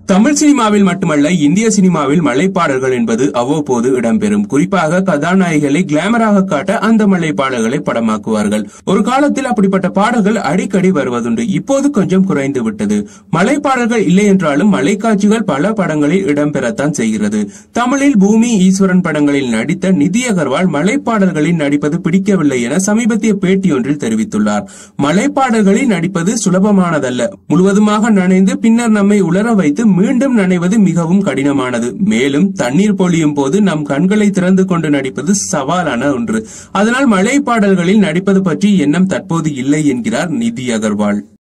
தமிழ் சினிமாவில் மட்டுமல்ல இந்திய சினிமாவில் மலைப்பாடல்கள் என்பது அவ்வப்போது இடம்பெறும் குறிப்பாக கதாநாயகிகளை கிளாமராக காட்ட அந்த மலைப்பாடல்களை படமாக்குவார்கள் ஒரு காலத்தில் அப்படிப்பட்ட பாடல்கள் அடிக்கடி வருவதுண்டு இப்போது கொஞ்சம் குறைந்து விட்டது மலைப்பாடல்கள் இல்லை என்றாலும் மலைக்காட்சிகள் பல படங்களில் இடம்பெறத்தான் செய்கிறது தமிழில் பூமி ஈஸ்வரன் படங்களில் நடித்த நிதி அகர்வால் மலைப்பாடல்களில் நடிப்பது பிடிக்கவில்லை என சமீபத்திய பேட்டியொன்றில் தெரிவித்துள்ளார் மலைப்பாடல்களில் நடிப்பது சுலபமானதல்ல முழுவதுமாக நனைந்து பின்னர் நம்மை உலர வைத்து மீண்டும் நனைவது மிகவும் கடினமானது மேலும் தண்ணீர் பொழியும் போது நம் கண்களை திறந்து கொண்டு நடிப்பது சவாலான ஒன்று அதனால் மழை பாடல்களில் நடிப்பது பற்றி எண்ணம் தற்போது இல்லை என்கிறார் நிதி அகர்வால்